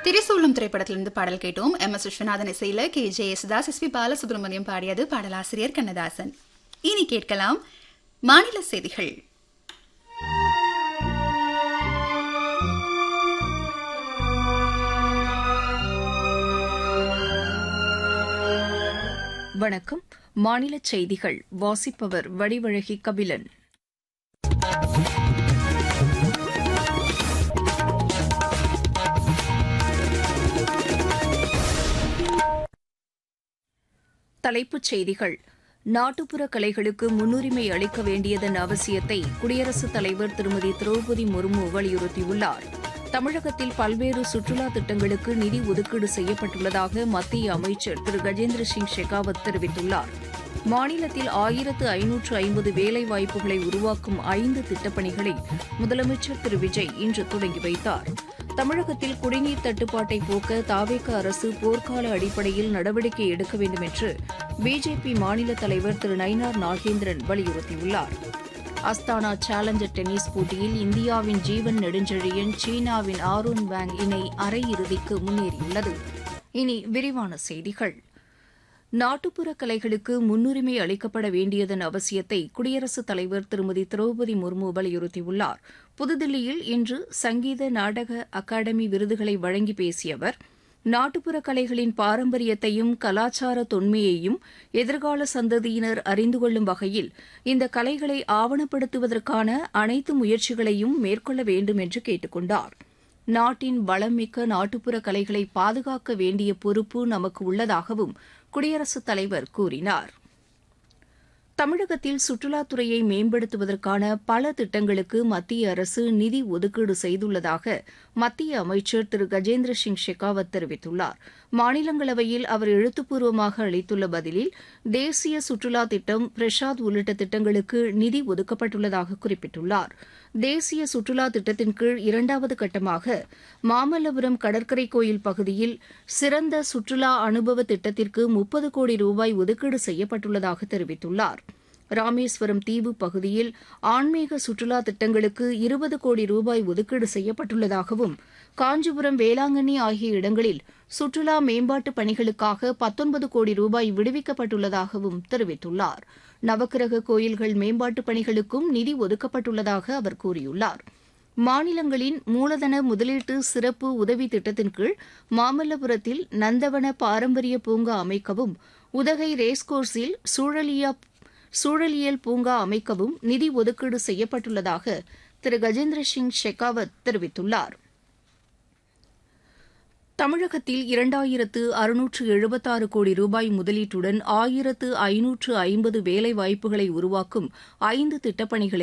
திரிசூலம் திரைப்படத்திலிருந்து பாடல் கேட்டோம் எம் எஸ் விஸ்வநாதன் இசையில K J Yesudas S P Balasubrahmanyam பாடியது பாடலாசிரியர் கண்ணதாசன் இனி கேட்கலாம் மாநில செய்திகள் வணக்கம் மாநில செய்திகள் வாசிப்பவர் வடிவழகி கபிலன் தலைப்புச் செய்திகள் நாட்டுப்புற கலைகளுக்கு முன்னுரிமை அளிக்க வேண்டியதன் அவசியத்தை குடியரசுத் தலைவர் திருமதி திரௌபதி முர்மு வலியுறுத்தியுள்ளார் தமிழகத்தில் பல்வேறு சுற்றுலா திட்டங்களுக்கு நிதி ஒதுக்கீடு செய்யப்பட்டுள்ளதாக மத்திய அமைச்சர் திரு கஜேந்திர சிங் ஷெகாவத் தெரிவித்துள்ளார் மாநிலத்தில் ஆயிரத்து ஐநூற்று ஐம்பது வேலைவாய்ப்புகளை உருவாக்கும் ஐந்து திட்டப்பணிகளை முதலமைச்சர் திரு விஜய் இன்று தொடங்கி வைத்தார் தமிழகத்தில் குடிநீர் தட்டுப்பாட்டை போக்க தாவேக அரசு போர்க்கால அடிப்படையில் நடவடிக்கை எடுக்க வேண்டும் என்று பிஜேபி மாநில தலைவர் திரு நயினார் நாகேந்திரன் வலியுறுத்தியுள்ளார் அஸ்தானா சேலஞ்சர் டென்னிஸ் போட்டியில் இந்தியாவின் ஜீவன் நெடுஞ்செழியன் சீனாவின் ஆரோன் பேங் இணை அரையிறுதிக்கு முன்னேறியுள்ளது இனி விரிவான செய்திகள் நாட்டுப்புற கலைகளுக்கு முன்னுரிமை அளிக்கப்பட வேண்டியதன் அவசியத்தை குடியரசுத் தலைவர் திருமதி திரௌபதி முர்மு வலியுறுத்தியுள்ளார் புதுதில்லியில் இன்று சங்கீத நாடக அகாடமி விருதுகளை வழங்கி பேசிய அவர் நாட்டுப்புற கலைகளின் பாரம்பரியத்தையும் கலாச்சார தொன்மையையும் எதிர்கால சந்ததியினர் அறிந்து கொள்ளும் வகையில் இந்த கலைகளை ஆவணப்படுத்துவதற்கான அனைத்து முயற்சிகளையும் மேற்கொள்ள வேண்டும் என்று கேட்டுக் கொண்டார் நாட்டின் வளம்மிக்க நாட்டுப்புற கலைகளை பாதுகாக்க வேண்டிய பொறுப்பு நமக்கு உள்ளதாகவும் குடியரசுத் தலைவர் கூறினார் தமிழகத்தில் சுற்றுலாத்துறையை மேம்படுத்துவதற்கான பல திட்டங்களுக்கு மத்திய அரசு நிதி ஒதுக்கீடு செய்துள்ளதாக மத்திய அமைச்சர் திரு கஜேந்திர சிங் ஷெகாவத் தெரிவித்துள்ளார் மாநிலங்களவையில் அவர் எழுத்துப்பூர்வமாக அளித்துள்ள பதிலில் தேசிய சுற்றுலா திட்டம் பிரசாத் உள்ளிட்ட திட்டங்களுக்கு நிதி ஒதுக்கப்பட்டுள்ளதாக குறிப்பிட்டுள்ளார் தேசிய சுற்றுலா திட்டத்தின் கீழ் இரண்டாவது கட்டமாக மாமல்லபுரம் கடற்கரை கோயில் பகுதியில் சிறந்த சுற்றுலா அனுபவ திட்டத்திற்கு முப்பது கோடி ரூபாய் ஒதுக்கீடு செய்யப்பட்டுள்ளதாக தெரிவித்துள்ளார் ராமேஸ்வரம் தீவு பகுதியில் ஆன்மீக சுற்றுலா திட்டங்களுக்கு இருபது கோடி ரூபாய் ஒதுக்கீடு செய்யப்பட்டுள்ளதாகவும் காஞ்சிபுரம் வேளாங்கண்ணி ஆகிய இடங்களில் சுற்றுலா மேம்பாட்டு பணிகளுக்காக பத்தொன்பது கோடி ரூபாய் விடுவிக்கப்பட்டுள்ளதாகவும் தெரிவித்துள்ளார் நவக்கிரக கோயில்கள் மேம்பாட்டு பணிகளுக்கும் நிதி ஒதுக்கப்பட்டுள்ளதாக அவர் கூறியுள்ளார் மாநிலங்களின் மூலதன முதலீட்டு சிறப்பு உதவி திட்டத்தின் கீழ் மாமல்லபுரத்தில் நந்தவன பாரம்பரிய பூங்கா அமைக்கவும் உதகை ரேஸ்கோர்ஸில் சூழலியா சூழலியல் பூங்கா அமைக்கவும் நிதி ஒதுக்கீடு செய்யப்பட்டுள்ளதாக திரு கஜேந்திர சிங் ஷெகாவத் தெரிவித்துள்ளார் தமிழகத்தில் இரண்டாயிரத்து அறுநூற்று எழுபத்தாறு கோடி ரூபாய் முதலீட்டுடன் ஆயிரத்து ஐநூற்று ஐம்பது வேலைவாய்ப்புகளை உருவாக்கும் ஐந்து திட்டப்பணிகளை